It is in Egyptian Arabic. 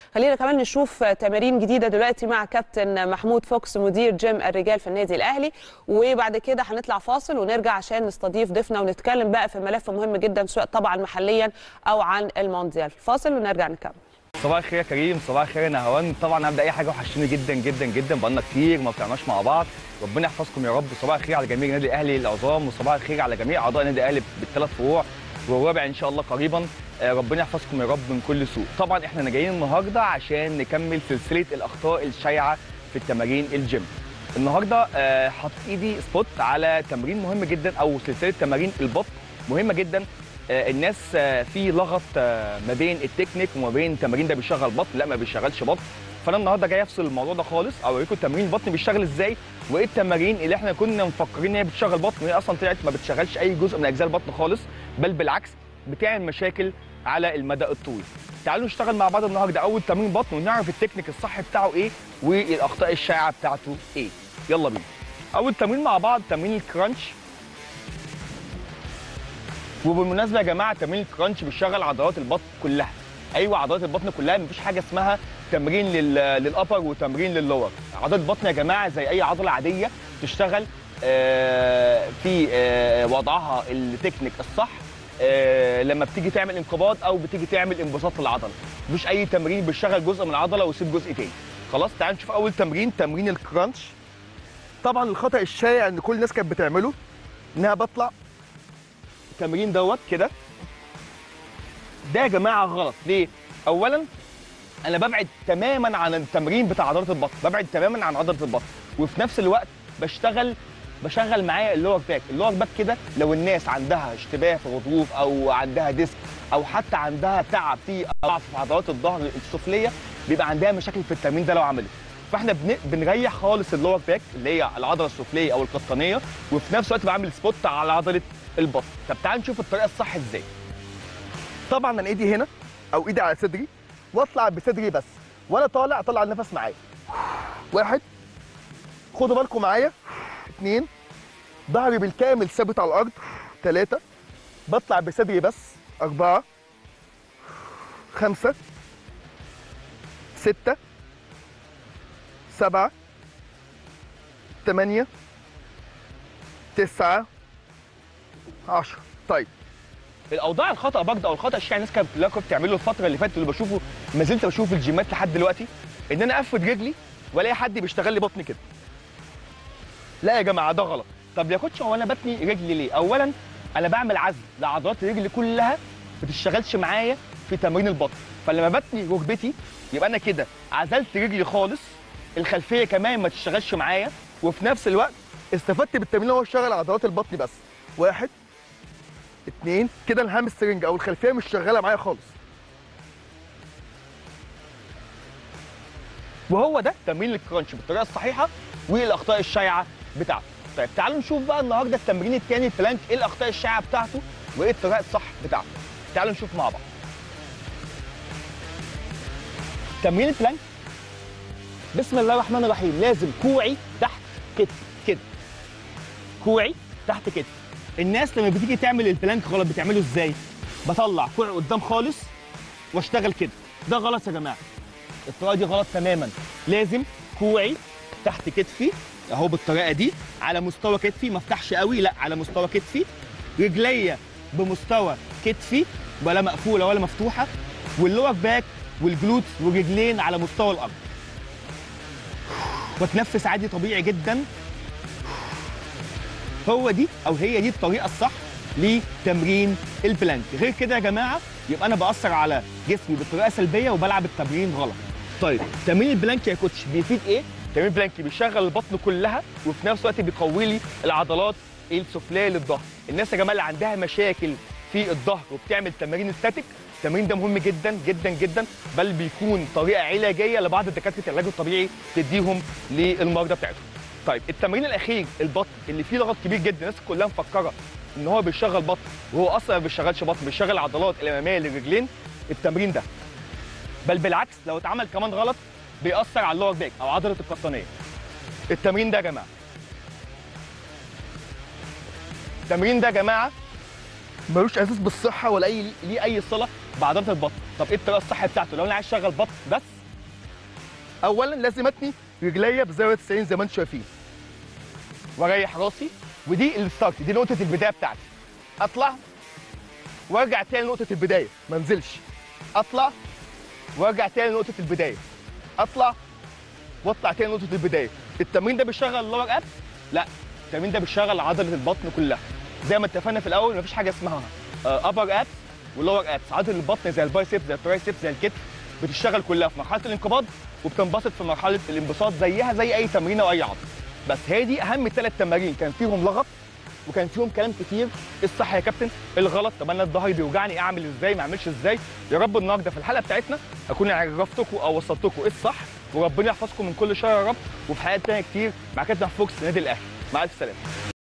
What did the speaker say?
خلينا كمان نشوف تمارين جديده دلوقتي مع كابتن محمود فوكس مدير جيم الرجال في النادي الاهلي وبعد كده هنطلع فاصل ونرجع عشان نستضيف ضيفنا ونتكلم بقى في ملف مهم جدا سواء طبعا محليا او عن المونديال فاصل ونرجع نكمل صباح الخير يا كريم صباح الخير يا نهوان طبعا هبدا اي حاجه وحشتوني جدا جدا جدا بقالنا كتير ما طلعناش مع بعض ربنا يحفظكم يا رب صباح الخير على جميع النادي الاهلي العظام وصباح الخير على جميع اعضاء النادي الاهلي بالثلاث فروع والرابع ان شاء الله قريبا آه، ربنا يحفظكم يا رب من كل سوء طبعا احنا جايين النهارده عشان نكمل سلسله الاخطاء الشائعه في التمارين الجيم النهارده آه، حاطط ايدي سبوت على تمرين مهم جدا او سلسله تمارين البطن مهمه جدا آه، الناس آه، في لغط آه، ما بين التكنيك وما بين التمارين ده بيشغل بطن لا ما بيشغلش بطن فانا النهارده جاي افصل الموضوع ده خالص اوريكم تمرين البطن بيشتغل ازاي وايه التمارين اللي احنا كنا مفكرين ان هي بتشغل بطن وهي اصلا طلعت ما بتشغلش اي جزء من اجزاء البطن خالص بل بالعكس بتعمل مشاكل على المدى الطويل تعالوا نشتغل مع بعض النهارده اول تمرين بطن ونعرف التكنيك الصح بتاعه ايه والاخطاء الشائعه بتاعته ايه يلا بينا اول تمرين مع بعض تمرين الكرانش وبالمناسبه يا جماعه تمرين الكرانش بيشغل عضلات البطن كلها ايوه عضلات البطن كلها مفيش حاجه اسمها تمرين لل... للابر وتمرين لللور عضلات البطن يا جماعه زي اي عضله عاديه تشتغل آه، في آه، وضعها التكنيك الصح آه، لما بتيجي تعمل انقباض او بتيجي تعمل انبساط للعضله مفيش اي تمرين بيشغل جزء من العضله ويسيب جزء تاني خلاص تعال نشوف اول تمرين تمرين الكرانش طبعا الخطا الشائع ان كل الناس كانت بتعمله انها بطلع التمرين دوت كده ده يا جماعه غلط ليه اولا انا ببعد تماما عن التمرين بتاع عضله البطن ببعد تماما عن عضله البطن وفي نفس الوقت بشتغل بشغل معايا اللور باك اللور باك كده لو الناس عندها اشتباه في غضروف او عندها ديسك او حتى عندها تعب في ضعف في عضلات الظهر السفليه بيبقى عندها مشاكل في التمرين ده لو عملت فاحنا بن... بنريح خالص اللور باك اللي هي العضله السفليه او القطنيه وفي نفس الوقت بعمل سبوت على عضله البطن طب تعال نشوف الطريقه الصح ازاي طبعا انا ايدي هنا او ايدي على صدري واطلع بصدري بس وانا طالع اطلع النفس معايا واحد خدوا بالكم معايا اثنين ظهري بالكامل ثابت على الارض ثلاثة بطلع بصدري بس أربعة خمسة ستة سبعة ثمانية تسعة عشرة طيب الاوضاع الخطا برضه او الخطا الشائع الناس كانت كلها كانت بتعمله الفتره اللي فاتت اللي بشوفه ما زلت بشوفه في الجيمات لحد دلوقتي ان انا افرد رجلي والاقي حد بيشتغل لي بطني كده لا يا جماعه ده غلط طب يا كوتش هو انا بتني رجلي ليه اولا انا بعمل عزل لعضلات الرجل كلها ما بتشتغلش معايا في تمرين البطن فلما بتني ركبتي يبقى انا كده عزلت رجلي خالص الخلفيه كمان ما تشتغلش معايا وفي نفس الوقت استفدت بالتمرين اللي هو شغل عضلات البطن بس واحد اتنين كده الهامسترنج او الخلفيه مش شغاله معايا خالص وهو ده تمرين الكرانش بالطريقه الصحيحه والاخطاء الشائعه بتاعته طيب تعالوا نشوف بقى النهارده التمرين الثاني البلانك ايه الاخطاء الشائعه بتاعته وايه الطريقه الصح بتاعته تعالوا نشوف مع بعض تمرين البلانك بسم الله الرحمن الرحيم لازم كوعي تحت كتفي كده كوعي تحت كتفي الناس لما بتيجي تعمل البلانك غلط بتعمله ازاي بطلع كوعي قدام خالص واشتغل كده ده غلط يا جماعه الطريقه دي غلط تماما لازم كوعي تحت كتفي اهو بالطريقه دي على مستوى كتفي ما افتحش قوي لا على مستوى كتفي رجليا بمستوى كتفي ولا مقفوله ولا مفتوحه واللور باك والجلوت والرجلين على مستوى الارض واتنفس عادي طبيعي جدا هو دي او هي دي الطريقه الصح لتمرين البلانك غير كده يا جماعه يبقى انا باثر على جسمي بطريقه سلبيه وبلعب التمرين غلط طيب تمرين البلانك يا كوتش بيفيد ايه تمرين البلانك بيشغل البطن كلها وفي نفس الوقت بيقوي لي العضلات السفليه للظهر الناس يا جماعه اللي عندها مشاكل في الظهر وبتعمل تمارين ستاتيك التمرين ده مهم جدا جدا جدا بل بيكون طريقه علاجيه لبعض دكاتره العلاج الطبيعي تديهم للمرضى بتاعتهم طيب التمرين الاخير البطن اللي فيه لغط كبير جدا الناس كلها مفكره ان هو بيشغل بطن وهو اصلا ما بيشغلش بطن بيشغل العضلات الاماميه للرجلين التمرين ده بل بالعكس لو اتعمل كمان غلط بيأثر على اللور باك او عضله القطنيه التمرين ده يا جماعه التمرين ده يا جماعه ملوش اساس بالصحه ولا اي ليه اي صله بعضله البطن طب ايه الطريقه الصح بتاعته لو انا عايز اشغل بطن بس اولا لازم اتني رجليا بزاويه 90 زي ما انتم شايفين واريح راسي ودي الستارت دي نقطه البدايه بتاعتي اطلع وارجع تاني لنقطه البدايه ما انزلش اطلع وارجع تاني لنقطه البدايه اطلع واطلع تاني لنقطه البدايه التمرين ده بيشغل اللور ابس لا التمرين ده بيشغل عضله البطن كلها زي ما اتفقنا في الاول مفيش حاجه اسمها ابر ابس ولور ابس عضله البطن زي البايسبس زي الترايسبس زي الكتف بتشتغل كلها في مرحله الانقباض وبتنبسط في مرحله الانبساط زيها زي اي تمرينه واي عضله بس هي دي اهم ثلاث تمارين كان فيهم لغط وكان فيهم كلام كتير إيه الصح يا كابتن إيه الغلط طب انا الظهر بيوجعني اعمل ازاي ما اعملش ازاي يا رب النهارده في الحلقه بتاعتنا اكون عرفتكم او وصلتكم ايه الصح وربنا يحفظكم من كل شر يا رب وفي حلقات تانية كتير مع كابتن فوكس نادي الاهلي مع الف سلامه